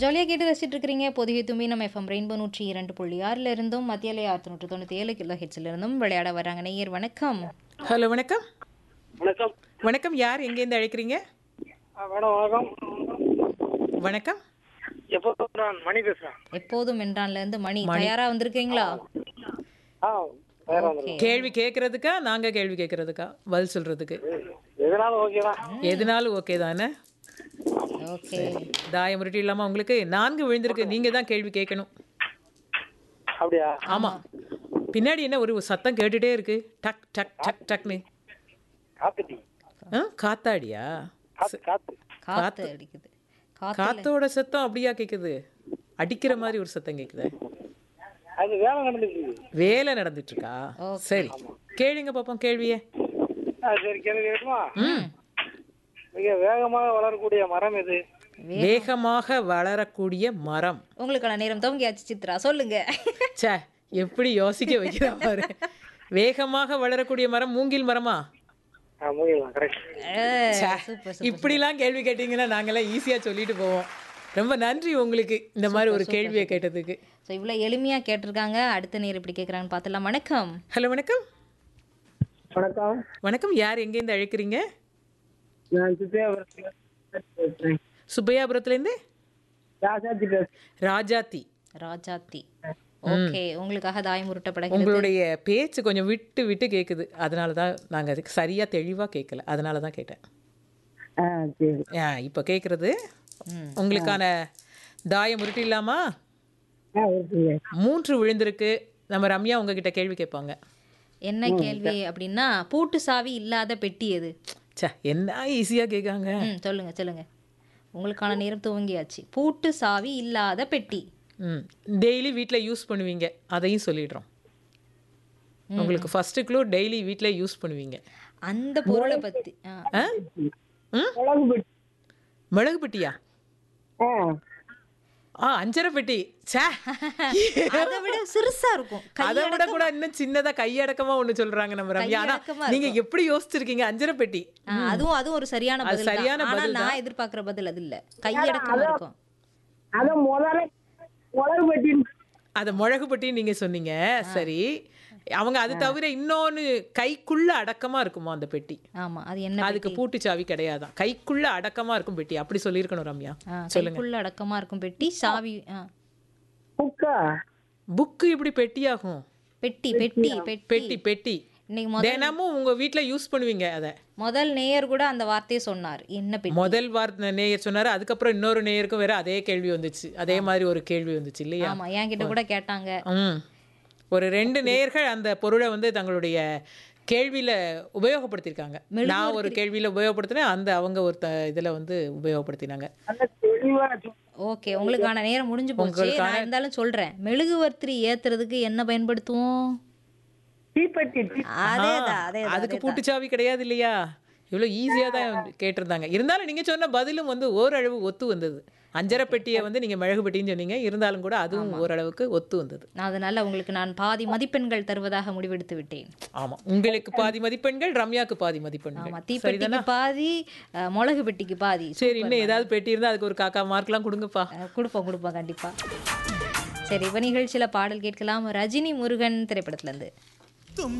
ஜாலியாக கேட்டு ரசிச்சுட்டு இருக்கிறீங்க பொதுகை தும்பி நம்ம எஃப்எம் ரெயின்போ நூற்றி இரண்டு புள்ளி ஆறில் இருந்தும் மத்தியாலே ஆயிரத்தி நூற்றி தொண்ணூற்றி ஏழு கிலோ ஹெட்ஸில் இருந்தும் விளையாட வராங்க நேயர் வணக்கம் ஹலோ வணக்கம் வணக்கம் வணக்கம் யார் எங்கேருந்து அழைக்கிறீங்க ஆ, மேடம் வணக்கம் வணக்கம் எப்போ நான் மணி பேசுறேன் எப்போதும் என்றான்லேருந்து மணி தயாரா வந்திருக்கீங்களா ஆ வேற ஓகே கேள்வி கேட்கறதுக்கா நாங்க கேள்வி கேட்கறதுக்கா பதில் சொல்றதுக்கு எதனாலும் ஓகே தான் எதுனாலும் ஓகே தானே ஓகே தாயம் உருட்டி இல்லாம உங்களுக்கு நான்கு விழுந்திருக்கு நீங்க தான் கேள்வி கேட்கணும் அப்படியா ஆமா பின்னாடி என்ன ஒரு சத்தம் கேட்டுட்டே இருக்கு டக் டக் டக் டக்னு காத்துட்டி ஆ, காத்தாடியா காத்து காத்து காத்து அடிக்குது காத்து காத்தோட சத்தம் அப்படியா கேக்குது அடிக்கிற மாதிரி ஒரு சத்தம் கேக்குது அது வேலை நடந்துச்சு வேலை நடந்துட்டு இருக்கா சரி கேளுங்க பாப்போம் கேள்வியே ஆ சரி கேள்வி கேட்குமா மிக வேகமாக வளரக்கூடிய மரம் எது வேகமாக வளரக்கூடிய மரம் உங்களுக்கான நேரம் துவங்கியாச்சு சித்ரா சொல்லுங்க ச்சே எப்படி யோசிக்க வைக்கிற பாரு வேகமாக வளரக்கூடிய மரம் மூங்கில் மரமா ஆ முடியலாம் கரெக்ட் சூப்பர் இப்படிலாம் கேள்வி கேட்டீங்கன்னா நாங்கெல்லாம் ஈஸியா சொல்லிட்டு போவோம் ரொம்ப நன்றி உங்களுக்கு இந்த மாதிரி ஒரு கேள்வியை கேட்டதுக்கு ஸோ இவ்வளோ எளிமையாக கேட்டிருக்காங்க அடுத்த நேரம் எப்படி கேட்குறாங்கன்னு பார்த்துலாம் வணக்கம் ஹலோ வணக்கம் வணக்கம் வணக்கம் யார் எங்கேருந்து அழைக்கிறீங்க நான் சுத்தியாபுரத்தில் பேசுறேன் சுப்பையாபுரத்துலேருந்து ராசாத்தி பேசுறேன் ராஜாத்தி ராஜாத்தி ஓகே உங்களுக்காக தாயம் உருட்டப்படுகிறது உங்களுடைய பேச்சு கொஞ்சம் விட்டு விட்டு கேட்குது அதனால தான் நாங்கள் அதுக்கு சரியாக தெளிவாக கேட்கல அதனால தான் கேட்டேன் ஆ சரி ஆ இப்போ கேட்குறது உங்களுக்கான தாயம் உருட்டிடலாமா ஆ இருக்குங்க மூன்று விழுந்திருக்கு நம்ம ரம்யா உங்ககிட்ட கேள்வி கேட்பாங்க என்ன கேள்வி அப்படின்னா பூட்டு சாவி இல்லாத பெட்டி எது ச்சே என்ன ஈஸியாக கேட்காங்க ம் சொல்லுங்க சொல்லுங்க உங்களுக்கான நேரம் துவங்கியாச்சு பூட்டு சாவி இல்லாத பெட்டி ம் டெய்லி வீட்டில் யூஸ் பண்ணுவீங்க அதையும் சொல்லிடுறோம் உங்களுக்கு ஃபஸ்ட்டு க்ளூ டெய்லி வீட்டில் யூஸ் பண்ணுவீங்க அந்த பொருளை பத்தி ஆ. ஆ ம் மிளகு பெட்டி மிளகு பெட்டியா ஆ ஆ அஞ்சரை பெட்டி ச்சே அதை விட சிறுசா இருக்கும் கை அதை விட கூட இன்னும் சின்னதா கையடக்கமா ஒண்ணு சொல்றாங்க நம்ம ரம்யா ஆனா கையடக்கமா நீங்க எப்படி யோசிச்சிருக்கீங்க அஞ்சரை பெட்டி ஆ, அதுவும் அதுவும் ஒரு சரியான அது பதில் தான். சரியான ஆனா பதில் நான் எதிர்பார்க்கிற பதில் அது இல்ல கையடக்கமா இருக்கும் அதை முதல்ல மிளகு பெட்டி அத மிளகு பெட்டின்னு நீங்க சொன்னீங்க சரி அவங்க அது தவிர இன்னொன்னு கைக்குள்ள அடக்கமா இருக்குமா அந்த பெட்டி ஆமா அது என்ன அதுக்கு பூட்டு சாவி கிடையாதான் கைக்குள்ள அடக்கமா இருக்கும் பெட்டி அப்படி சொல்லியிருக்கணும் ரம்யா ஆ, கைக்குள்ள அடக்கமா இருக்கும் பெட்டி சாவி ஆ. புக்கா புக்கு இப்படி பெட்டியாகும் பெட்டி பெட்டி பெட்டி பெட்டி பெட்டி இன்னைக்கு முதல் தினமும் உங்க வீட்ல யூஸ் பண்ணுவீங்க அத முதல் நேயர் கூட அந்த வார்த்தையை சொன்னார் என்ன பெட்டி முதல் வார்த்தை நேயர் சொன்னாரு அதுக்கப்புறம் இன்னொரு நேயருக்கும் வேற அதே கேள்வி வந்துச்சு அதே மாதிரி ஒரு கேள்வி வந்துச்சு இல்லையா ஆமா என்கிட்ட கூட கேட்டாங்க ம் ஒரு ரெண்டு நேயர்கள் அந்த பொருளை வந்து தங்களுடைய கேள்வியில உபயோகப்படுத்தியிருக்காங்க நான் ஒரு கேள்வியில உபயோகப்படுத்தினேன் அந்த அவங்க ஒரு த இதுல வந்து உபயோகப்படுத்தினாங்க நல்ல தெளிவா ஓகே உங்களுக்கான நேரம் முடிஞ்சு போச்சு நான் இருந்தாலும் சொல்றேன் மெழுகுவர்த்தி ஏத்துறதுக்கு என்ன பயன்படுத்துவோம் தீப்பெட்டி அதேதான் அதே அதுக்கு பூட்டுச்சாவி கிடையாது இல்லையா இவ்வளோ ஈஸியாக தான் கேட்டிருந்தாங்க இருந்தாலும் நீங்கள் சொன்ன பதிலும் வந்து ஓரளவு ஒத்து வந்தது அஞ்சரை பெட்டியை வந்து நீங்கள் மிளகு பெட்டின்னு சொன்னீங்க இருந்தாலும் கூட அதுவும் ஓரளவுக்கு ஒத்து வந்தது அதனால உங்களுக்கு நான் பாதி மதிப்பெண்கள் தருவதாக முடிவெடுத்து விட்டேன் ஆமாம் உங்களுக்கு பாதி மதிப்பெண்கள் ரம்யாக்கு பாதி மதிப்பெண்கள் ஆமா தீப்பெட்டிக்கு பாதி அஹ், மிளகு பெட்டிக்கு பாதி சரி இன்னும் ஏதாவது பெட்டி இருந்தால் அதுக்கு ஒரு காக்கா மார்க்லாம் கொடுங்கப்பா அஹ், கொடுப்போம் கொடுப்போம் கண்டிப்பா சரி இப்ப நிகழ்ச்சியில பாடல் கேட்கலாம் ரஜினி முருகன் திரைப்படத்துல இருந்து